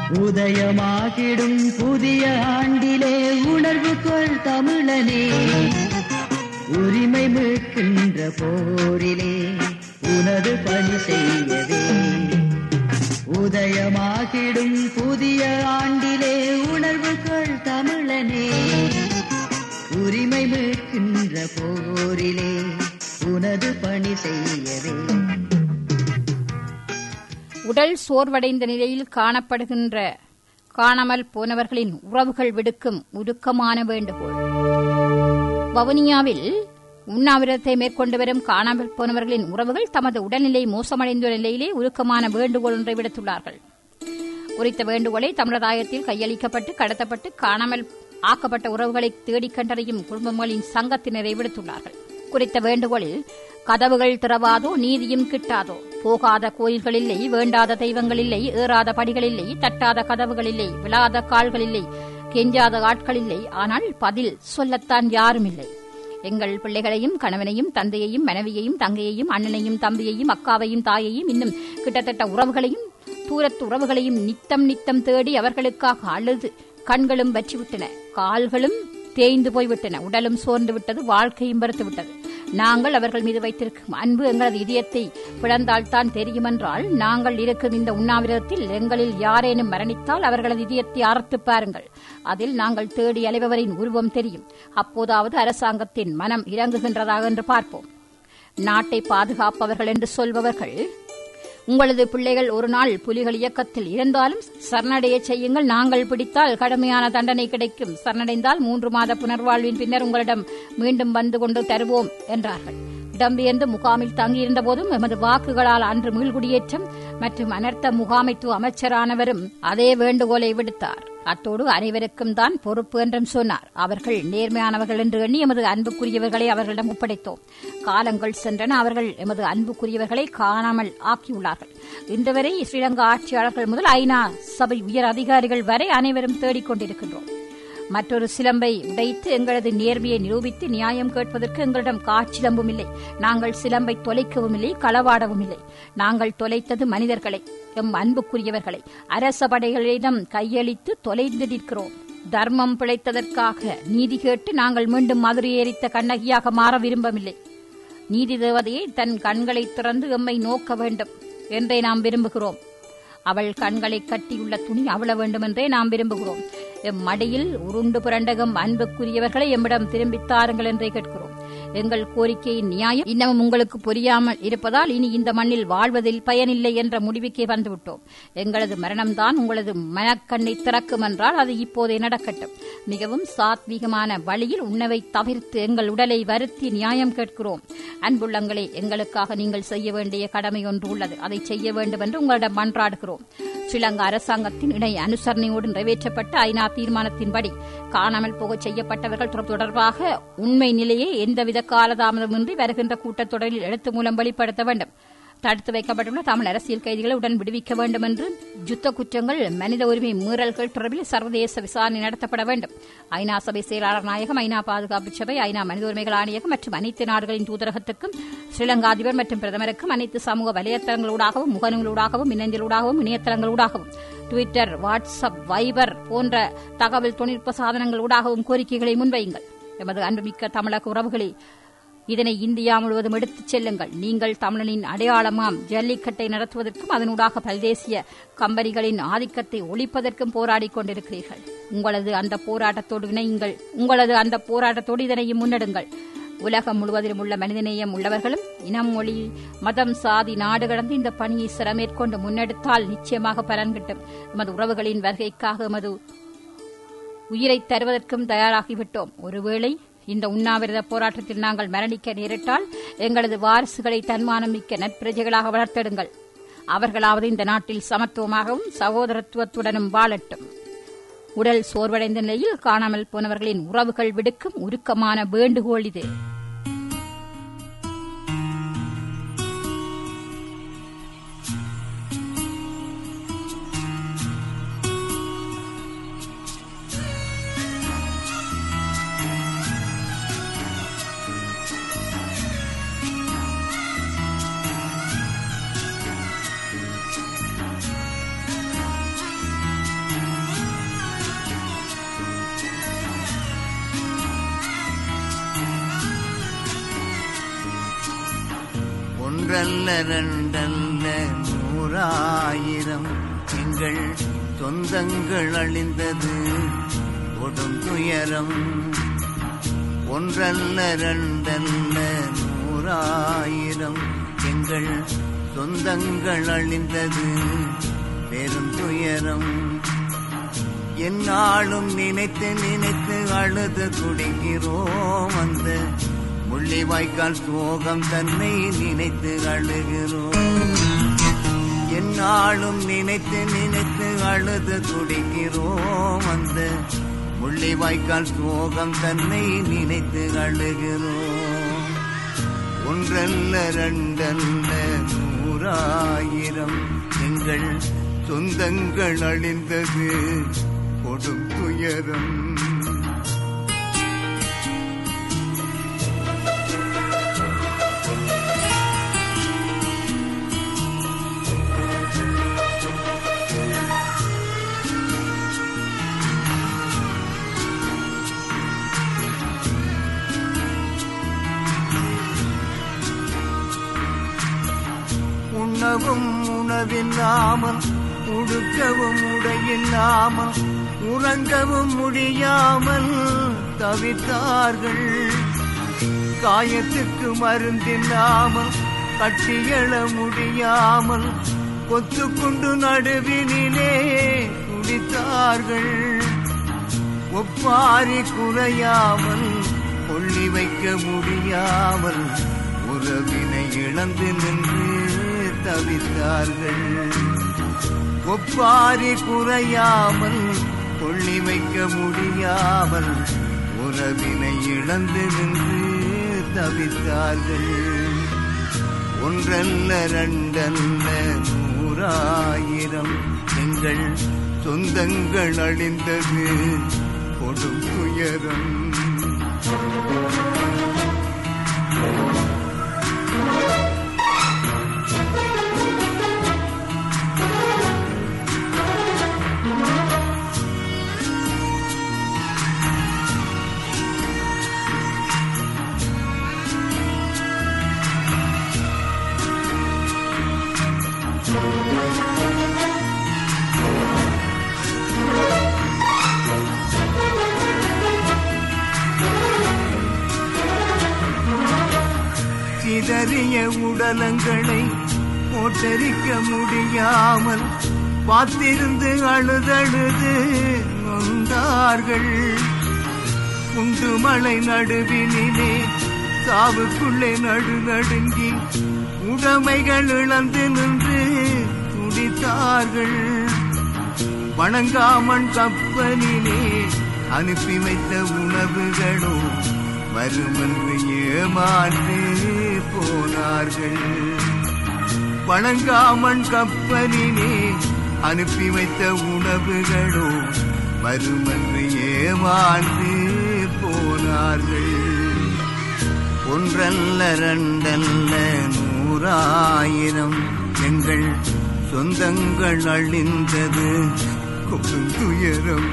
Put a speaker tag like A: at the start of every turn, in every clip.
A: உதயமாகிடும் புதிய ஆண்டிலே உணர்வு கொள் தமிழனே உரிமை மீட்கின்ற போரிலே உனது பணி செய்யவே உதயமாகிடும் புதிய ஆண்டிலே உணர்வு கொள் தமிழனே உரிமை மீட்கின்ற போரிலே உனது பணி செய்யவே
B: உடல் சோர்வடைந்த நிலையில் காணப்படுகின்ற காணாமல் போனவர்களின் உறவுகள் விடுக்கும் உருக்கமான வேண்டுகோள் வவுனியாவில் உண்ணாவிரதத்தை மேற்கொண்டு வரும் காணாமல் போனவர்களின் உறவுகள் தமது உடல்நிலை மோசமடைந்துள்ள நிலையிலே உருக்கமான வேண்டுகோள் ஒன்றை விடுத்துள்ளார்கள் குறித்த வேண்டுகோளை தமிழதாயத்தில் கையளிக்கப்பட்டு கடத்தப்பட்டு காணாமல் ஆக்கப்பட்ட உறவுகளை தேடிக் கண்டறியும் குடும்பங்களின் சங்கத்தினரை விடுத்துள்ளார்கள் குறித்த வேண்டுகோளில் கதவுகள் திறவாதோ நீதியும் கிட்டாதோ போகாத கோயில்கள் இல்லை வேண்டாத தெய்வங்கள் இல்லை ஏறாத படிகள் இல்லை தட்டாத கதவுகள் இல்லை விழாத கால்கள் இல்லை கெஞ்சாத ஆட்கள் இல்லை ஆனால் பதில் சொல்லத்தான் யாரும் இல்லை எங்கள் பிள்ளைகளையும் கணவனையும் தந்தையையும் மனைவியையும் தங்கையையும் அண்ணனையும் தம்பியையும் அக்காவையும் தாயையும் இன்னும் கிட்டத்தட்ட உறவுகளையும் தூரத்து உறவுகளையும் நித்தம் நித்தம் தேடி அவர்களுக்காக அழுது கண்களும் வற்றிவிட்டன கால்களும் தேய்ந்து போய்விட்டன உடலும் சோர்ந்து விட்டது வாழ்க்கையும் வெறுத்து விட்டது நாங்கள் அவர்கள் மீது வைத்திருக்கும் அன்பு எங்களது இதயத்தை பிளந்தால்தான் தெரியுமென்றால் நாங்கள் இருக்கும் இந்த உண்ணாவிரதத்தில் எங்களில் யாரேனும் மரணித்தால் அவர்களது இதயத்தை அறுத்து பாருங்கள் அதில் நாங்கள் தேடி அலைபவரின் உருவம் தெரியும் அப்போதாவது அரசாங்கத்தின் மனம் இறங்குகின்றதா என்று பார்ப்போம் நாட்டை பாதுகாப்பவர்கள் என்று சொல்பவர்கள் உங்களது பிள்ளைகள் ஒரு நாள் புலிகள் இயக்கத்தில் இருந்தாலும் சரணடைய செய்யுங்கள் நாங்கள் பிடித்தால் கடுமையான தண்டனை கிடைக்கும் சரணடைந்தால் மூன்று மாத புனர்வாழ்வின் பின்னர் உங்களிடம் மீண்டும் வந்து கொண்டு தருவோம் என்றார்கள் இடம்பெயர்ந்து முகாமில் தங்கியிருந்த போதும் எமது வாக்குகளால் அன்று மீள்குடியேற்றம் மற்றும் அனர்த்த முகாமைத்துவ அமைச்சரானவரும் அதே வேண்டுகோளை விடுத்தார் அத்தோடு அனைவருக்கும் தான் பொறுப்பு என்றும் சொன்னார் அவர்கள் நேர்மையானவர்கள் என்று எண்ணி எமது அன்புக்குரியவர்களை அவர்களிடம் ஒப்படைத்தோம் காலங்கள் சென்றன அவர்கள் எமது அன்புக்குரியவர்களை காணாமல் ஆக்கியுள்ளார்கள் இன்று வரை ஸ்ரீலங்கா ஆட்சியாளர்கள் முதல் ஐநா சபை உயர் அதிகாரிகள் வரை அனைவரும் தேடிக் கொண்டிருக்கின்றோம் மற்றொரு சிலம்பை உடைத்து எங்களது நேர்மையை நிரூபித்து நியாயம் கேட்பதற்கு எங்களிடம் காட்சிலம்பும் இல்லை நாங்கள் சிலம்பை தொலைக்கவும் இல்லை களவாடவும் இல்லை நாங்கள் தொலைத்தது மனிதர்களை எம் அன்புக்குரியவர்களை அரச படைகளிடம் கையளித்து தொலைந்து நிற்கிறோம் தர்மம் பிழைத்ததற்காக நீதி கேட்டு நாங்கள் மீண்டும் மதுரை எரித்த கண்ணகியாக மாற விரும்பவில்லை நீதி தேவதையை தன் கண்களை திறந்து எம்மை நோக்க வேண்டும் என்றே நாம் விரும்புகிறோம் அவள் கண்களை கட்டியுள்ள துணி அவள வேண்டுமென்றே நாம் விரும்புகிறோம் எம் மடியில் உருண்டு புரண்டகம் அன்புக்குரியவர்களை எம்மிடம் திரும்பித் தாருங்கள் என்றே கேட்கிறோம் எங்கள் கோரிக்கையின் நியாயம் இன்னமும் உங்களுக்கு புரியாமல் இருப்பதால் இனி இந்த மண்ணில் வாழ்வதில் பயனில்லை என்ற முடிவுக்கே வந்துவிட்டோம் எங்களது மரணம்தான் உங்களது மனக்கண்ணை திறக்கும் என்றால் அது இப்போதே நடக்கட்டும் மிகவும் சாத்வீகமான வழியில் உணவை தவிர்த்து எங்கள் உடலை வருத்தி நியாயம் கேட்கிறோம் அன்புள்ளங்களே எங்களுக்காக நீங்கள் செய்ய வேண்டிய கடமை ஒன்று உள்ளது அதை செய்ய வேண்டும் என்று உங்களிடம் மன்றாடுகிறோம் ஸ்ரீலங்கா அரசாங்கத்தின் இணை அனுசரணையோடு நிறைவேற்றப்பட்ட ஐநா தீர்மானத்தின்படி காணாமல் போகச் செய்யப்பட்டவர்கள் தொடர்பாக உண்மை நிலையை எந்தவித காலதாமதமின்றி வருகின்ற கூட்டத்தொடரில் எழுத்து மூலம் வெளிப்படுத்த வேண்டும் தடுத்து வைக்கப்பட்டுள்ள தமிழ் அரசியல் கைதிகளை உடன் விடுவிக்க வேண்டும் என்று யுத்த குற்றங்கள் மனித உரிமை மீறல்கள் தொடர்பில் சர்வதேச விசாரணை நடத்தப்பட வேண்டும் ஐநா சபை செயலாளர் நாயகம் ஐநா பாதுகாப்பு சபை ஐநா மனித உரிமைகள் ஆணையகம் மற்றும் அனைத்து நாடுகளின் தூதரகத்துக்கும் ஸ்ரீலங்கா அதிபர் மற்றும் பிரதமருக்கும் அனைத்து சமூக வலைத்தளங்களூடாகவும் முகநூலூடாகவும் மின்னஞ்சலூடாகவும் இணையதளங்களூடாகவும் டுவிட்டர் வாட்ஸ்அப் வைபர் போன்ற தகவல் தொழில்நுட்ப சாதனங்களூடாகவும் கோரிக்கைகளை முன்வையுங்கள் எமது அன்புமிக்க தமிழக உறவுகளே இதனை இந்தியா முழுவதும் எடுத்துச் செல்லுங்கள் நீங்கள் தமிழனின் அடையாளமாம் ஜல்லிக்கட்டை நடத்துவதற்கும் அதனூடாக பல்தேசிய கம்பெனிகளின் ஆதிக்கத்தை ஒழிப்பதற்கும் போராடிக் கொண்டிருக்கிறீர்கள் உங்களது அந்த போராட்டத்தோடு இணையுங்கள் உங்களது அந்த போராட்டத்தோடு இதனையும் முன்னெடுங்கள் உலகம் முழுவதிலும் உள்ள மனிதநேயம் உள்ளவர்களும் இனம் மொழி மதம் சாதி நாடு கடந்து இந்த பணியை சிறமேற்கொண்டு முன்னெடுத்தால் நிச்சயமாக பலன் கிட்டும் எமது உறவுகளின் வருகைக்காக எமது உயிரை தருவதற்கும் தயாராகிவிட்டோம் ஒருவேளை இந்த உண்ணாவிரத போராட்டத்தில் நாங்கள் மரணிக்க நேரிட்டால் எங்களது வாரிசுகளை தன்மானம் மிக்க நற்பிரஜைகளாக வளர்த்தெடுங்கள் அவர்களாவது இந்த நாட்டில் சமத்துவமாகவும் சகோதரத்துவத்துடனும் வாழட்டும் உடல் சோர்வடைந்த நிலையில் காணாமல் போனவர்களின் உறவுகள் விடுக்கும் உருக்கமான வேண்டுகோள் இது
C: ஒன்றல்ல ரெண்டல்ல நூறாயிரம் எங்கள் சொந்தங்கள் அழிந்தது கொடும் துயரம் ஒன்றல்ல ரெண்டல்ல நூறாயிரம் எங்கள் சொந்தங்கள் அழிந்தது பெரும் துயரம் என்னாலும் நினைத்து நினைத்து அழுது துடிக்கிறோம் அந்த முள்ளிவாய்க்கால் சோகம் தன்னை நினைத்து அழுகிறோம் என்னாலும் நினைத்து நினைத்து அழுது துடிக்கிறோம் அந்த முள்ளிவாய்க்கால் சோகம் தன்னை நினைத்து அழுகிறோம் ஒன்றல்ல ரெண்டல்ல நூறாயிரம் எங்கள் சொந்தங்கள் அழிந்தது கொடும் துயரம் உண்ணவும் உணவில்லாமல் உடுக்கவும் உடையில்லாமல் உறங்கவும் முடியாமல் தவித்தார்கள் காயத்துக்கு மருந்தில்லாமல் கட்டியெழ முடியாமல் கொத்துக்குண்டு நடுவினிலே குடித்தார்கள் ஒப்பாரி குறையாமல் கொள்ளி வைக்க முடியாமல் உறவினை இழந்து நின்று தவித்தார்கள் ஒப்பாரி குறையாமல் கொள்ளி வைக்க முடியாமல் உறவினை இழந்து நின்று தவித்தார்கள் ஒன்றல்ல ரெண்டல்ல நூறாயிரம் எங்கள் சொந்தங்கள் அழிந்தது கொடும் துயரம் சிதறிய உடலங்களை போட்டரிக்க முடியாமல் பார்த்திருந்து அழுதழுது நொந்தார்கள் குண்டு மலை நடுவினிலே சாவுக்குள்ளே நடு நடுங்கி உடைமைகள் இழந்து நின்று துடித்தார்கள் வணங்காமன் கப்பலிலே அனுப்பி வைத்த உணவுகளோ வருமென்று ஏமாந்து போனார்கள் வணங்காமன் கப்பலிலே அனுப்பி வைத்த உணவுகளோ வருமென்று ஏமாந்து போனார்கள் ஒன்றல்ல ரெண்டல்ல நூறாயிரம் எங்கள் சொந்தங்கள் அழிந்தது கொடுந்துயரம்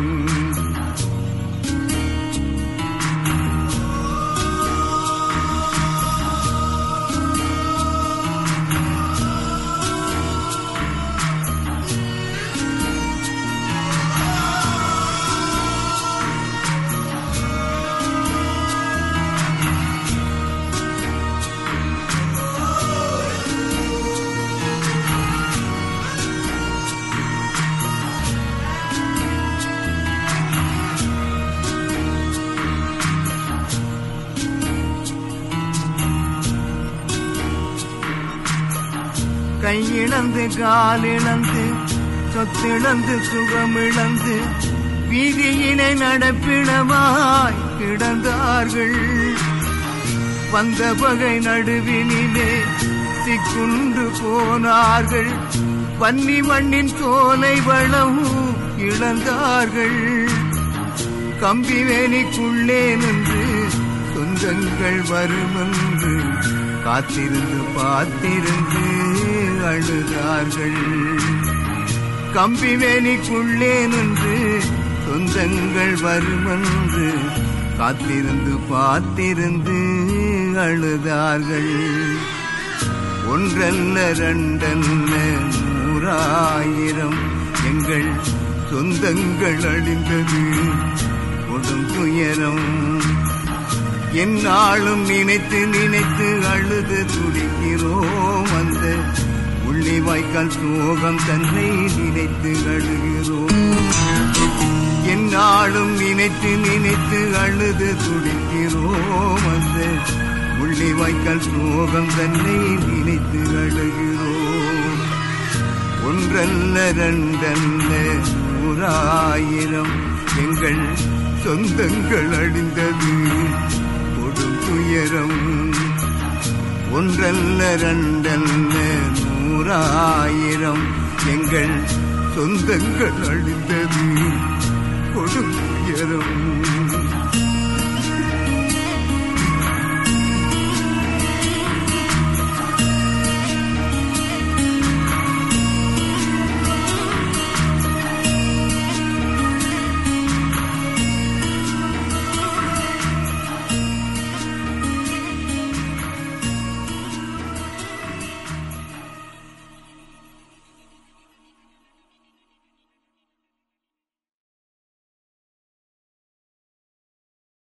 C: கையிழந்து காலிழந்து சொத்திழந்து சுகமிழந்து வீதியினை நடப்பிடமாய் கிடந்தார்கள் வந்த பகை நடுவினிலே சிக்குண்டு போனார்கள் பன்னி மண்ணின் சோலை வளம் இழந்தார்கள் கம்பி வேலிக்குள்ளே நின்று சொந்தங்கள் வருமென்று காத்திருந்து பார்த்திருந்து அழுதார்கள் கம்பி வேலிக்குள்ளே நின்று சொந்தங்கள் வருமென்று காத்திருந்து பார்த்திருந்து அழுதார்கள் ஒன்றல்ல ரெண்டல்ல நூறாயிரம் எங்கள் சொந்தங்கள் அழிந்தது கொடும் துயரம் என்னாலும் நினைத்து நினைத்து அழுது துடிக்கிறோம் அந்த உள்ளி வாய்க்கால் சோகம் தன்னை நினைத்து அழுகிறோம் என்னாலும் நினைத்து நினைத்து அழுது துடிக்கிறோம் அந்த உள்ளி வாய்க்கால் சோகம் தன்னை நினைத்து அழுகிறோம் ஒன்றல்ல ரெண்டல்ல நூறாயிரம் எங்கள் சொந்தங்கள் அழிந்தது கொடும் துயரம் ஒன்றல்ல ரெண்டல்ல நூறாயிரம் எங்கள் சொந்தங்கள் அழிந்தது கொடும் துயரம்